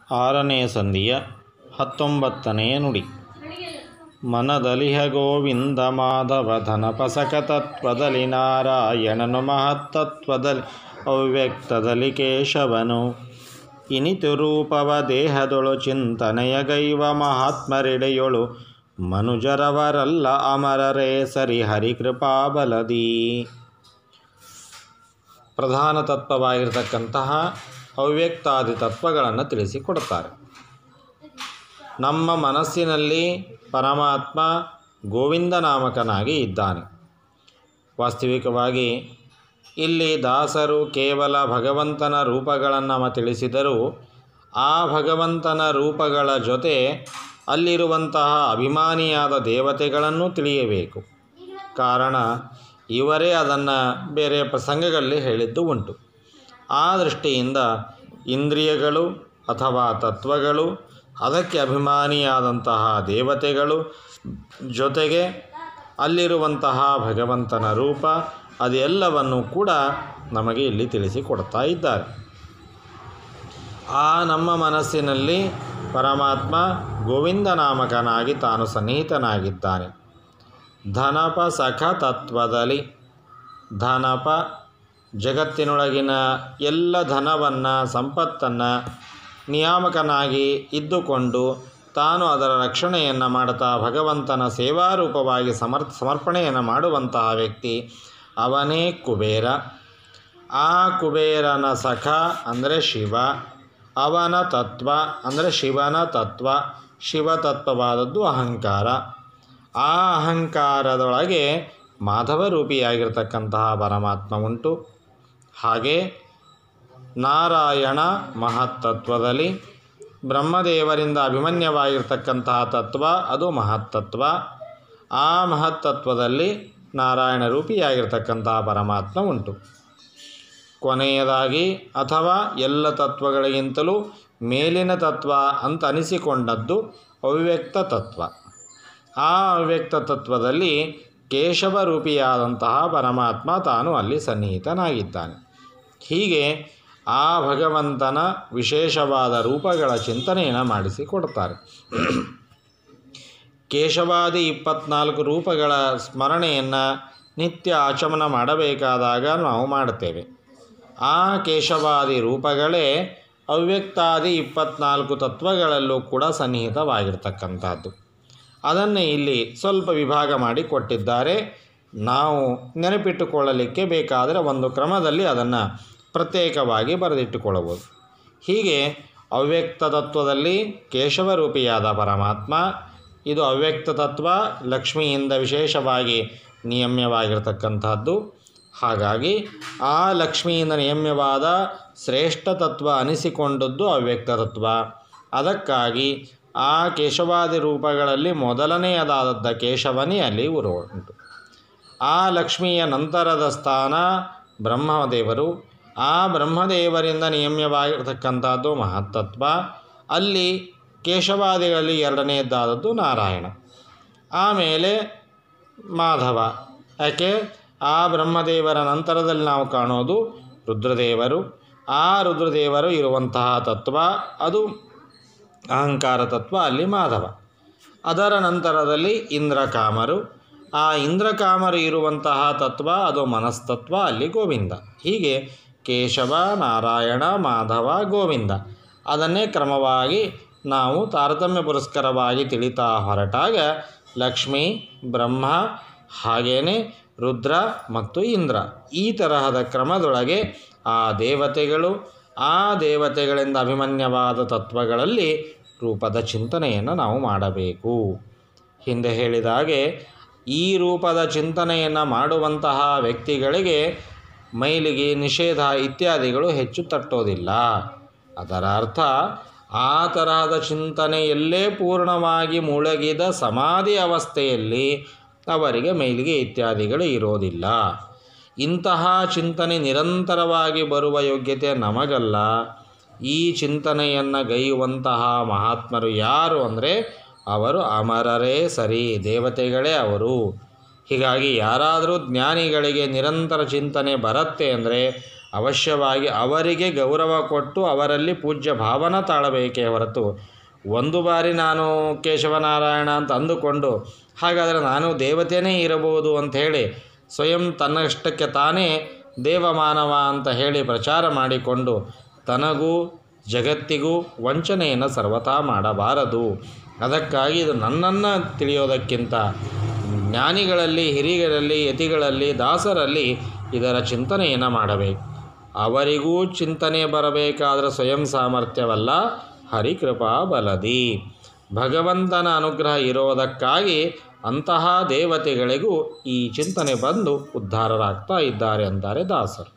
ಆರನೇ ಸಂಧಿಯ ಹತ್ತೊಂಬತ್ತನೆಯ ನುಡಿ ಮನದಲಿಹ ಗೋವಿಂದ ಮಾಧವ ಧನಪಸಕ ತತ್ವದಲ್ಲಿ ನಾರಾಯಣನು ಮಹತ್ತತ್ವದಲ್ಲಿ ಅವ್ಯಕ್ತದಲ್ಲಿ ಕೇಶವನು ಇನಿತು ರೂಪವ ದೇಹದೊಳು ಚಿಂತನೆಯ ಗೈವ ಮಹಾತ್ಮರಿಡೆಯೊಳು ಮನುಜರವರಲ್ಲ ಅಮರರೇ ಸರಿ ಹರಿಕೃಪಾಬಲದಿ ಪ್ರಧಾನ ತತ್ವವಾಗಿರತಕ್ಕಂತಹ ಅವ್ಯಕ್ತಾದಿ ತತ್ವಗಳನ್ನು ತಿಳಿಸಿಕೊಡುತ್ತಾರೆ ನಮ್ಮ ಮನಸ್ಸಿನಲ್ಲಿ ಪರಮಾತ್ಮ ಗೋವಿಂದ ನಾಮಕನಾಗಿ ಇದ್ದಾನೆ ವಾಸ್ತವಿಕವಾಗಿ ಇಲ್ಲಿ ದಾಸರು ಕೇವಲ ಭಗವಂತನ ರೂಪಗಳನ್ನು ತಿಳಿಸಿದರೂ ಆ ಭಗವಂತನ ರೂಪಗಳ ಜೊತೆ ಅಲ್ಲಿರುವಂತಹ ಅಭಿಮಾನಿಯಾದ ದೇವತೆಗಳನ್ನು ತಿಳಿಯಬೇಕು ಕಾರಣ ಇವರೇ ಅದನ್ನು ಬೇರೆ ಪ್ರಸಂಗಗಳಲ್ಲಿ ಹೇಳಿದ್ದು ಉಂಟು ಆ ದೃಷ್ಟಿಯಿಂದ ಇಂದ್ರಿಯಗಳು ಅಥವಾ ತತ್ವಗಳು ಅದಕ್ಕೆ ಅಭಿಮಾನಿಯಾದಂತಹ ದೇವತೆಗಳು ಜೊತೆಗೆ ಅಲ್ಲಿರುವಂತಹ ಭಗವಂತನ ರೂಪ ಅದೆಲ್ಲವನ್ನು ಕೂಡ ನಮಗೆ ಇಲ್ಲಿ ತಿಳಿಸಿಕೊಡ್ತಾ ಇದ್ದಾರೆ ಆ ನಮ್ಮ ಮನಸ್ಸಿನಲ್ಲಿ ಪರಮಾತ್ಮ ಗೋವಿಂದ ನಾಮಕನಾಗಿ ತಾನು ಸನ್ನಿಹಿತನಾಗಿದ್ದಾನೆ ಧನಪ ಸಖ ತತ್ವದಲ್ಲಿ ಧನಪ ಜಗತ್ತಿನೊಳಗಿನ ಎಲ್ಲ ಧನವನ್ನು ಸಂಪತ್ತನ್ನು ನಿಯಾಮಕನಾಗಿ ಇದ್ದುಕೊಂಡು ತಾನು ಅದರ ರಕ್ಷಣೆಯನ್ನು ಮಾಡುತ್ತಾ ಭಗವಂತನ ಸೇವಾರೂಪವಾಗಿ ಸಮರ್ ಸಮರ್ಪಣೆಯನ್ನು ಮಾಡುವಂತಹ ವ್ಯಕ್ತಿ ಅವನೇ ಕುಬೇರ ಆ ಕುಬೇರನ ಸಖ ಅಂದರೆ ಶಿವ ಅವನ ತತ್ವ ಅಂದರೆ ಶಿವನ ತತ್ವ ಶಿವತತ್ವವಾದದ್ದು ಅಹಂಕಾರ ಆ ಅಹಂಕಾರದೊಳಗೆ ಮಾಧವ ರೂಪಿಯಾಗಿರ್ತಕ್ಕಂತಹ ಪರಮಾತ್ಮ ಉಂಟು ಹಾಗೆ ನಾರಾಯಣ ಮಹತ್ತತ್ವದಲ್ಲಿ ಬ್ರಹ್ಮದೇವರಿಂದ ಅಭಿಮನ್ಯವಾಗಿರ್ತಕ್ಕಂತಹ ತತ್ವ ಅದು ಮಹತ್ತತ್ವ ಆ ಮಹತ್ತತ್ವದಲ್ಲಿ ನಾರಾಯಣ ರೂಪಿಯಾಗಿರ್ತಕ್ಕಂತಹ ಪರಮಾತ್ಮ ಉಂಟು ಕೊನೆಯದಾಗಿ ಅಥವಾ ಎಲ್ಲ ತತ್ವಗಳಿಗಿಂತಲೂ ಮೇಲಿನ ತತ್ವ ಅಂತ ಅನಿಸಿಕೊಂಡದ್ದು ಅವ್ಯಕ್ತ ತತ್ವ ಆ ಅವ್ಯಕ್ತ ತತ್ವದಲ್ಲಿ ಕೇಶವ ರೂಪಿಯಾದಂತಹ ಪರಮಾತ್ಮ ತಾನು ಅಲ್ಲಿ ಸನ್ನಿಹಿತನಾಗಿದ್ದಾನೆ ಹೀಗೆ ಆ ಭಗವಂತನ ವಿಶೇಷವಾದ ರೂಪಗಳ ಚಿಂತನೆಯನ್ನು ಮಾಡಿಸಿಕೊಡ್ತಾರೆ ಕೇಶವಾದಿ ಇಪ್ಪತ್ನಾಲ್ಕು ರೂಪಗಳ ಸ್ಮರಣೆಯನ್ನು ನಿತ್ಯ ಆಚಮನ ಮಾಡಬೇಕಾದಾಗ ನಾವು ಮಾಡುತ್ತೇವೆ ಆ ಕೇಶವಾದಿ ರೂಪಗಳೇ ಅವ್ಯಕ್ತಾದಿ ಇಪ್ಪತ್ನಾಲ್ಕು ತತ್ವಗಳಲ್ಲೂ ಕೂಡ ಸನ್ನಿಹಿತವಾಗಿರ್ತಕ್ಕಂಥದ್ದು ಅದನ್ನೇ ಇಲ್ಲಿ ಸ್ವಲ್ಪ ವಿಭಾಗ ಮಾಡಿ ಕೊಟ್ಟಿದ್ದಾರೆ ನಾವು ನೆನಪಿಟ್ಟುಕೊಳ್ಳಲಿಕ್ಕೆ ಬೇಕಾದರೆ ಒಂದು ಕ್ರಮದಲ್ಲಿ ಅದನ್ನು ಪ್ರತ್ಯೇಕವಾಗಿ ಬರೆದಿಟ್ಟುಕೊಳ್ಳಬಹುದು ಹೀಗೆ ಅವ್ಯಕ್ತ ತತ್ವದಲ್ಲಿ ಕೇಶವ ರೂಪಿಯಾದ ಪರಮಾತ್ಮ ಇದು ಅವ್ಯಕ್ತ ತತ್ವ ಲಕ್ಷ್ಮಿಯಿಂದ ವಿಶೇಷವಾಗಿ ನಿಯಮ್ಯವಾಗಿರ್ತಕ್ಕಂಥದ್ದು ಹಾಗಾಗಿ ಆ ಲಕ್ಷ್ಮಿಯಿಂದ ನಿಯಮ್ಯವಾದ ಶ್ರೇಷ್ಠ ತತ್ವ ಅನಿಸಿಕೊಂಡದ್ದು ಅವ್ಯಕ್ತ ತತ್ವ ಅದಕ್ಕಾಗಿ ಆ ಕೇಶವಾದಿ ರೂಪಗಳಲ್ಲಿ ಮೊದಲನೆಯದಾದದ್ದ ಕೇಶವನೇ ಅಲ್ಲಿ ಉರು ಉಂಟು ಆ ಲಕ್ಷ್ಮಿಯ ನಂತರದ ಸ್ಥಾನ ಬ್ರಹ್ಮದೇವರು ಆ ಬ್ರಹ್ಮದೇವರಿಂದ ನಿಯಮ್ಯವಾಗಿರ್ತಕ್ಕಂಥದ್ದು ಮಹತ್ತತ್ವ ಅಲ್ಲಿ ಕೇಶವಾದಿಗಳಲ್ಲಿ ಎರಡನೆಯದ್ದಾದದ್ದು ನಾರಾಯಣ ಆಮೇಲೆ ಮಾಧವ ಯಾಕೆ ಆ ಬ್ರಹ್ಮದೇವರ ನಂತರದಲ್ಲಿ ನಾವು ಕಾಣೋದು ರುದ್ರದೇವರು ಆ ರುದ್ರದೇವರು ಇರುವಂತಹ ತತ್ವ ಅದು ಅಹಂಕಾರ ತತ್ವ ಅಲ್ಲಿ ಮಾಧವ ಅದರ ನಂತರದಲ್ಲಿ ಇಂದ್ರಕಾಮರು ಆ ಇಂದ್ರಕಾಮರು ಇರುವಂತಹ ತತ್ವ ಅದು ಮನಸ್ತತ್ವ ಅಲ್ಲಿ ಗೋವಿಂದ ಹೀಗೆ ಕೇಶವ ನಾರಾಯಣ ಮಾಧವ ಗೋವಿಂದ ಅದನ್ನೇ ಕ್ರಮವಾಗಿ ನಾವು ತಾರತಮ್ಯ ಪುರಸ್ಕರವಾಗಿ ತಿಳಿತಾ ಹೊರಟಾಗ ಲಕ್ಷ್ಮೀ ಬ್ರಹ್ಮ ಹಾಗೇನೆ ರುದ್ರ ಮತ್ತು ಇಂದ್ರ ಈ ತರಹದ ಕ್ರಮದೊಳಗೆ ಆ ದೇವತೆಗಳು ಆ ದೇವತೆಗಳಿಂದ ಅಭಿಮನ್ಯವಾದ ತತ್ವಗಳಲ್ಲಿ ರೂಪದ ಚಿಂತನೆಯನ್ನು ನಾವು ಮಾಡಬೇಕು ಹಿಂದೆ ಹೇಳಿದ ಹಾಗೆ ಈ ರೂಪದ ಚಿಂತನೆಯನ್ನು ಮಾಡುವಂತಹ ವ್ಯಕ್ತಿಗಳಿಗೆ ಮೈಲಿಗೆ ನಿಷೇಧ ಇತ್ಯಾದಿಗಳು ಹೆಚ್ಚು ತಟ್ಟೋದಿಲ್ಲ ಅದರ ಅರ್ಥ ಆ ತರಹದ ಚಿಂತನೆಯಲ್ಲೇ ಪೂರ್ಣವಾಗಿ ಮುಳುಗಿದ ಸಮಾಧಿ ಅವಸ್ಥೆಯಲ್ಲಿ ಅವರಿಗೆ ಮೈಲಿಗೆ ಇತ್ಯಾದಿಗಳು ಇರೋದಿಲ್ಲ ಇಂತಹ ಚಿಂತನೆ ನಿರಂತರವಾಗಿ ಬರುವ ಯೋಗ್ಯತೆ ನಮಗಲ್ಲ ಈ ಚಿಂತನೆಯನ್ನು ಗೈಯುವಂತಹ ಮಹಾತ್ಮರು ಯಾರು ಅಂದರೆ ಅವರು ಅಮರರೇ ಸರಿ ದೇವತೆಗಳೇ ಅವರು ಹೀಗಾಗಿ ಯಾರಾದರೂ ಜ್ಞಾನಿಗಳಿಗೆ ನಿರಂತರ ಚಿಂತನೆ ಬರುತ್ತೆ ಅಂದರೆ ಅವಶ್ಯವಾಗಿ ಅವರಿಗೆ ಗೌರವ ಕೊಟ್ಟು ಅವರಲ್ಲಿ ಪೂಜ್ಯ ಭಾವನ ತಾಳಬೇಕೇ ಹೊರತು ಒಂದು ಬಾರಿ ನಾನು ಕೇಶವನಾರಾಯಣ ಅಂತ ಅಂದುಕೊಂಡು ಹಾಗಾದರೆ ನಾನು ದೇವತೆಯೇ ಇರಬಹುದು ಅಂಥೇಳಿ ಸ್ವಯಂ ತನ್ನಷ್ಟಕ್ಕೆ ತಾನೇ ದೇವಮಾನವ ಅಂತ ಹೇಳಿ ಪ್ರಚಾರ ಮಾಡಿಕೊಂಡು ತನಗೂ ಜಗತ್ತಿಗೂ ವಂಚನೆಯನ್ನು ಸರ್ವತಾ ಮಾಡಬಾರದು ಅದಕ್ಕಾಗಿ ಇದು ನನ್ನನ್ನು ತಿಳಿಯೋದಕ್ಕಿಂತ ಜ್ಞಾನಿಗಳಲ್ಲಿ ಹಿರಿಯರಲ್ಲಿ ಯತಿಗಳಲ್ಲಿ ದಾಸರಲ್ಲಿ ಇದರ ಚಿಂತನೆಯನ್ನು ಮಾಡಬೇಕು ಅವರಿಗೂ ಚಿಂತನೆ ಬರಬೇಕಾದ್ರೆ ಸ್ವಯಂ ಸಾಮರ್ಥ್ಯವಲ್ಲ ಹರಿಕೃಪಾ ಬಲದಿ ಭಗವಂತನ ಅನುಗ್ರಹ ಇರೋದಕ್ಕಾಗಿ ಅಂತಹ ದೇವತೆಗಳಿಗೂ ಈ ಚಿಂತನೆ ಬಂದು ಉದ್ಧಾರರಾಗ್ತಾ ಇದ್ದಾರೆ ಅಂತಾರೆ ದಾಸರು